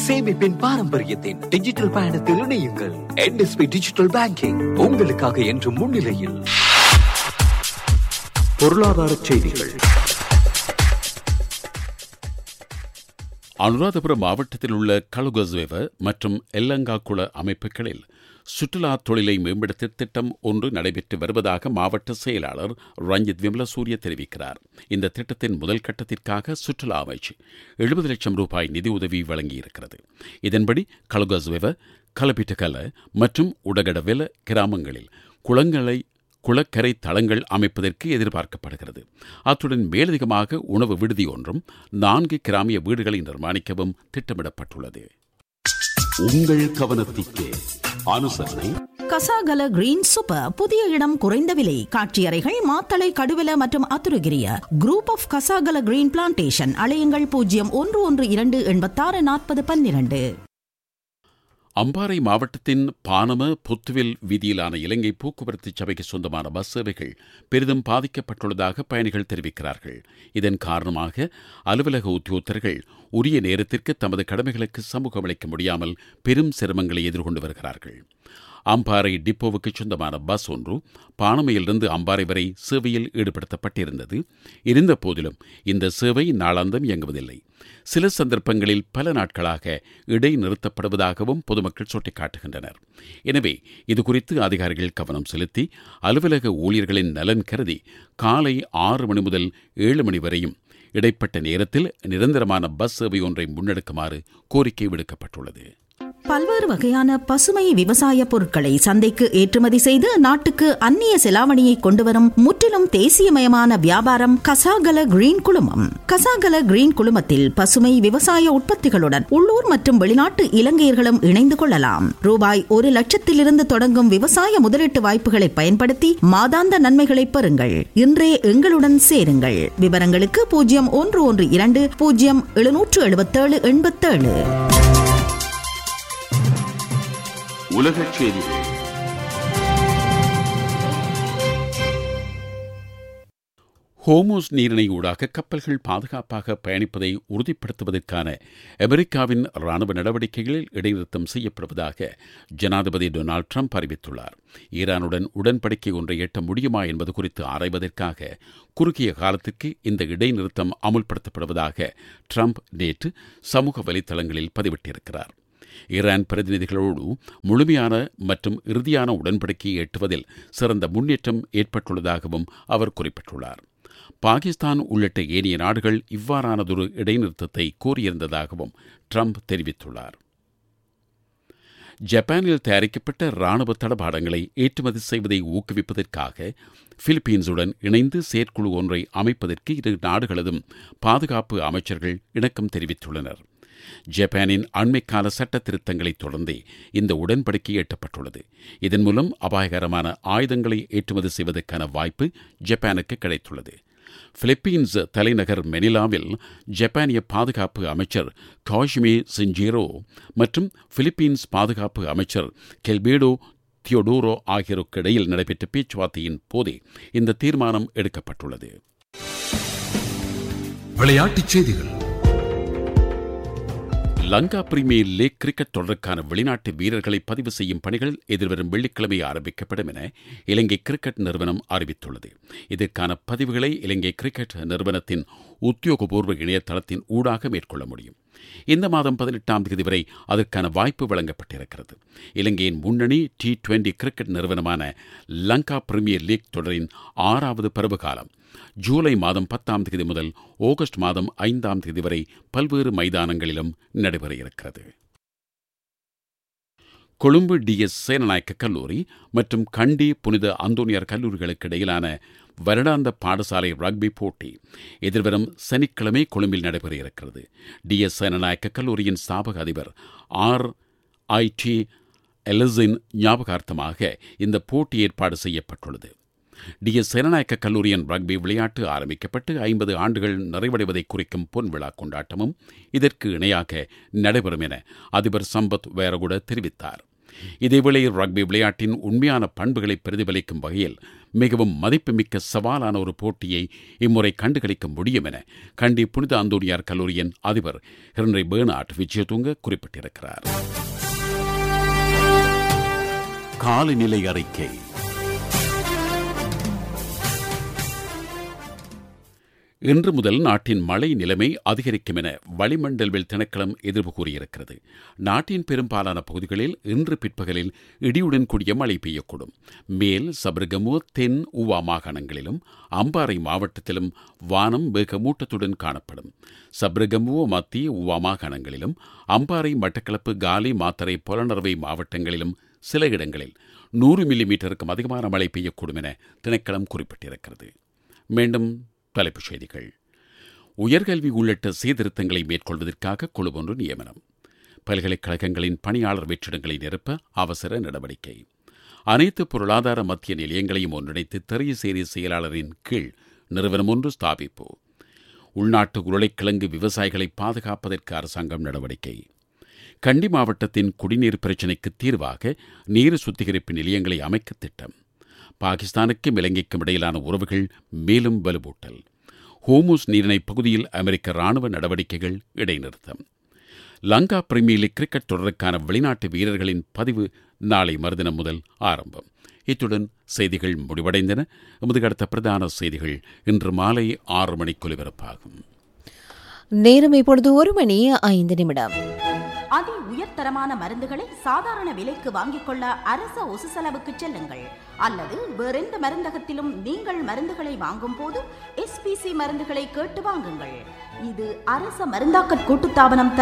சேமிப்பின் பாரம்பரியத்தின் டிஜிட்டல் பயணத்தில் இணையுங்கள் என்எஸ்பி டிஜிட்டல் பேங்கிங் உங்களுக்காக என்று முன்னிலையில் பொருளாதார செய்திகள் அனுராதபுரம் மாவட்டத்தில் உள்ள கலுகஸ்வேவ மற்றும் எல்லங்காக்குள அமைப்புகளில் சுற்றுலா தொழிலை மேம்படுத்த திட்டம் ஒன்று நடைபெற்று வருவதாக மாவட்ட செயலாளர் ரஞ்சித் விமலசூரிய தெரிவிக்கிறார் இந்த திட்டத்தின் முதல் கட்டத்திற்காக சுற்றுலா அமைச்சு எழுபது லட்சம் ரூபாய் நிதியுதவி வழங்கியிருக்கிறது இதன்படி கலுகஸ்வேவ கலபிட்டகல மற்றும் உடகடவெல கிராமங்களில் குளங்களை குளக்கரை தளங்கள் அமைப்பதற்கு எதிர்பார்க்கப்படுகிறது அத்துடன் மேலதிகமாக உணவு விடுதி ஒன்றும் நான்கு கிராமிய வீடுகளை நிர்மாணிக்கவும் திட்டமிடப்பட்டுள்ளது உங்கள் கவனத்திற்கு அனுசரணை கசாகல கிரீன் சூப்பர் புதிய இடம் குறைந்த விலை காட்சியறைகள் மாத்தளை கடுவல மற்றும் Athurugiriya group of Kasagala green plantation அலையுங்கள் பூஜ்ஜியம் ஒன்று ஒன்று இரண்டு எண்பத்தாறு நாற்பது பன்னிரண்டு அம்பாறை மாவட்டத்தின் பானம புத்துவில் வீதியிலான இலங்கை போக்குவரத்து சபைக்கு சொந்தமான பஸ் சேவைகள் பெரிதும் பாதிக்கப்பட்டுள்ளதாக பயணிகள் தெரிவிக்கிறார்கள் இதன் காரணமாக அலுவலக உத்தியோகத்தர்கள் உரிய நேரத்திற்கு தமது கடமைகளுக்கு சமூகம் அளிக்க முடியாமல் பெரும் சிரமங்களை எதிர்கொண்டு வருகிறார்கள் அம்பாறை டிப்போவுக்கு சொந்தமான பஸ் ஒன்று பானமையிலிருந்து அம்பாறை வரை சேவையில் ஈடுபடுத்தப்பட்டிருந்தது இருந்த போதிலும் இந்த சேவை நாளாந்தம் இயங்குவதில்லை சில சந்தர்ப்பங்களில் பல நாட்களாக இடைநிறுத்தப்படுவதாகவும் பொதுமக்கள் சுட்டிக்காட்டுகின்றனர் எனவே இதுகுறித்து அதிகாரிகள் கவனம் செலுத்தி அலுவலக ஊழியர்களின் நலன் கருதி காலை ஆறு மணி முதல் ஏழு மணி வரையும் இடைப்பட்ட நேரத்தில் நிரந்தரமான பஸ் சேவை ஒன்றை முன்னெடுக்குமாறு கோரிக்கை விடுக்கப்பட்டுள்ளது பல்வேறு வகையான பசுமை விவசாய பொருட்களை சந்தைக்கு ஏற்றுமதி செய்து நாட்டுக்கு அந்நிய செலாவணியை கொண்டுவரும் முற்றிலும் தேசியமயமான வியாபாரம் கசாகல கிரீன் குழுமம் கசாகல கிரீன் குழுமத்தில் பசுமை விவசாய உற்பத்திகளுடன் உள்ளூர் மற்றும் வெளிநாட்டு இலங்கையர்களும் இணைந்து கொள்ளலாம் ரூபாய் ஒரு லட்சத்திலிருந்து தொடங்கும் விவசாய முதலீட்டு வாய்ப்புகளை பயன்படுத்தி மாதாந்த நன்மைகளை பெறுங்கள் இன்றே எங்களுடன் சேருங்கள் விவரங்களுக்கு பூஜ்ஜியம் ஒன்று ஒன்று இரண்டு பூஜ்ஜியம் எழுநூற்று எழுபத்தேழு எண்பத்தேழு உலகச் செய்திகள் ஹோமோஸ் நீரிணை ஊடாக கப்பல்கள் பாதுகாப்பாக பயணிப்பதை உறுதிப்படுத்துவதற்கான அமெரிக்காவின் ராணுவ நடவடிக்கைகளில் இடைநிறுத்தம் செய்யப்படுவதாக ஜனாதிபதி டொனால்டு ட்ரம்ப் அறிவித்துள்ளார் ஈரானுடன் உடன்படிக்கை ஒன்றை எட்ட முடியுமா என்பது குறித்து ஆராய்வதற்காக குறுகிய காலத்திற்கு இந்த இடைநிறுத்தம் அமுல்படுத்தப்படுவதாக ட்ரம்ப் நேற்று சமூக வலைதளங்களில் பதிவிட்டிருக்கிறார் ஈரான் பிரதிநிதிகளோடு முழுமையான மற்றும் இறுதியான உடன்படிக்கையை எட்டுவதில் சிறந்த முன்னேற்றம் ஏற்பட்டுள்ளதாகவும் அவர் குறிப்பிட்டுள்ளார் பாகிஸ்தான் உள்ளிட்ட ஏனைய நாடுகள் இவ்வாறானதொரு இடைநிறுத்தத்தை கோரியிருந்ததாகவும் ட்ரம்ப் தெரிவித்துள்ளார் ஜப்பானில் தயாரிக்கப்பட்ட ராணுவ தளபாடங்களை ஏற்றுமதி செய்வதை ஊக்குவிப்பதற்காக பிலிப்பீன்ஸுடன் இணைந்து செயற்குழு ஒன்றை அமைப்பதற்கு இரு நாடுகளதும் பாதுகாப்பு அமைச்சர்கள் இணக்கம் தெரிவித்துள்ளனர் ஜப்பானின் அண்மைக்கால சட்ட திருத்தங்களைத் தொடர்ந்தே இந்த உடன்படிக்கை எட்டப்பட்டுள்ளது இதன் மூலம் அபாயகரமான ஆயுதங்களை ஏற்றுமதி செய்வதற்கான வாய்ப்பு ஜப்பானுக்கு கிடைத்துள்ளது பிலிப்பீன்ஸ் தலைநகர் மெனிலாவில் ஜப்பானிய பாதுகாப்பு அமைச்சர் காஷ்மி சிஞ்சீரோ மற்றும் பிலிப்பீன்ஸ் பாதுகாப்பு அமைச்சர் கெல்பேடோ தியோடோரோ ஆகியோருக்கு இடையில் நடைபெற்ற பேச்சுவார்த்தையின் போதே இந்த தீர்மானம் எடுக்கப்பட்டுள்ளது விளையாட்டுச் செய்திகள் லங்கா பிரீமியர் லீக் கிரிக்கெட் தொடருக்கான வெளிநாட்டு வீரர்களை பதிவு செய்யும் பணிகள் எதிர்வரும் வெள்ளிக்கிழமை ஆரம்பிக்கப்படும் என இலங்கை கிரிக்கெட் நிறுவனம் அறிவித்துள்ளது இதற்கான பதிவுகளை இலங்கை கிரிக்கெட் நிறுவனத்தின் உத்தியோகபூர்வ இணையதளத்தின் ஊடாக மேற்கொள்ள முடியும் இந்த மாதம் பதினெட்டாம் தேதி வரை அதற்கான வாய்ப்பு வழங்கப்பட்டிருக்கிறது இலங்கையின் முன்னணி டி டுவெண்டி கிரிக்கெட் நிறுவனமான லங்கா பிரீமியர் லீக் தொடரின் ஆறாவது பருவகாலம் ஜூலை மாதம் பத்தாம் தேதி முதல் ஆகஸ்ட் மாதம் ஐந்தாம் தேதி வரை பல்வேறு மைதானங்களிலும் நடைபெற இருக்கிறது கொழும்பு டிஎஸ் சேனநாயக்க கல்லூரி மற்றும் கண்டி புனித அந்தோனியார் கல்லூரிகளுக்கு இடையிலான வருடாந்த பாடசாலை ரக்பி போட்டி எதிர்வரும் சனிக்கிழமை கொழும்பில் நடைபெற இருக்கிறது டிஎஸ் சேனநாயக்க கல்லூரியின் ஸ்தாபக அதிபர் ஆர் ஐ டி எலசின் ஞாபகார்த்தமாக இந்த போட்டி ஏற்பாடு செய்யப்பட்டுள்ளது டிஎஸ் சேனநாயக்க கல்லூரியின் ரக்பி விளையாட்டு ஆரம்பிக்கப்பட்டு ஐம்பது ஆண்டுகள் நிறைவடைவதை குறிக்கும் பொன் விழா கொண்டாட்டமும் இதற்கு இணையாக நடைபெறும் என அதிபர் சம்பத் வேரகுட தெரிவித்தார் இதேவேளை ரக்பி விளையாட்டின் உண்மையான பண்புகளை பிரதிபலிக்கும் வகையில் மிகவும் மதிப்புமிக்க சவாலான ஒரு போட்டியை இம்முறை கண்டுகளிக்க முடியும் என கண்டி புனித அந்தோனியார் கல்லூரியின் அதிபர் ஹென்ரி பேர்னாட் விஜயதுங்க குறிப்பிட்டிருக்கிறார் காலநிலை அறிக்கை இன்று முதல் நாட்டின் மழை நிலைமை அதிகரிக்கும் என வளிமண்டல்வில் திணைக்களம் எதிர்ப்பு கூறியிருக்கிறது நாட்டின் பெரும்பாலான பகுதிகளில் இன்று பிற்பகலில் இடியுடன் கூடிய மழை பெய்யக்கூடும் மேல் சபர்கமு தென் உவா மாகாணங்களிலும் அம்பாறை மாவட்டத்திலும் வானம் வேகமூட்டத்துடன் காணப்படும் சப்ரகமுவ மத்திய உவா மாகாணங்களிலும் அம்பாறை மட்டக்களப்பு காலி மாத்தறை புலனர்வை மாவட்டங்களிலும் சில இடங்களில் நூறு மில்லி மீட்டருக்கும் அதிகமான மழை பெய்யக்கூடும் என திணைக்களம் குறிப்பிட்டிருக்கிறது மீண்டும் தலைப்புச் செய்திகள் உயர்கல்வி உள்ளிட்ட சீர்திருத்தங்களை மேற்கொள்வதற்காக குழு ஒன்று நியமனம் பல்கலைக்கழகங்களின் பணியாளர் வெற்றிடங்களை நிரப்ப அவசர நடவடிக்கை அனைத்து பொருளாதார மத்திய நிலையங்களையும் ஒன்றிணைத்து தெரியசேரி செயலாளரின் கீழ் நிறுவனம் ஒன்று ஸ்தாபிப்பு உள்நாட்டு உருளைக்கிழங்கு விவசாயிகளை பாதுகாப்பதற்கு அரசாங்கம் நடவடிக்கை கண்டி மாவட்டத்தின் குடிநீர் பிரச்சினைக்கு தீர்வாக நீர் சுத்திகரிப்பு நிலையங்களை அமைக்க திட்டம் பாகிஸ்தானுக்கும் இலங்கைக்கும் இடையிலான உறவுகள் மேலும் வலுவூட்டல் ஹோமூஸ் நீரிணை பகுதியில் அமெரிக்க ராணுவ நடவடிக்கைகள் இடைநிறுத்தம் லங்கா பிரீமியர் லீக் கிரிக்கெட் தொடருக்கான வெளிநாட்டு வீரர்களின் பதிவு நாளை மறுதினம் முதல் ஆரம்பம் இத்துடன் செய்திகள் முடிவடைந்தன எமது அடுத்த பிரதான செய்திகள் இன்று மாலை ஆறு மணிக்கு ஒலிபரப்பாகும் நேரம் இப்பொழுது ஒரு மணி ஐந்து நிமிடம் அதி உயர்தரமான மருந்துகளை சாதாரண விலைக்கு வாங்கிக் கொள்ள அரச ஒசு செலவுக்கு செல்லுங்கள் அல்லது வேறெந்த மருந்தகத்திலும் நீங்கள் மருந்துகளை வாங்கும் போது எஸ்பிசி மருந்துகளை கேட்டு வாங்குங்கள் இது அரச மருந்தாக்கற் கூட்டுத்தாபனம்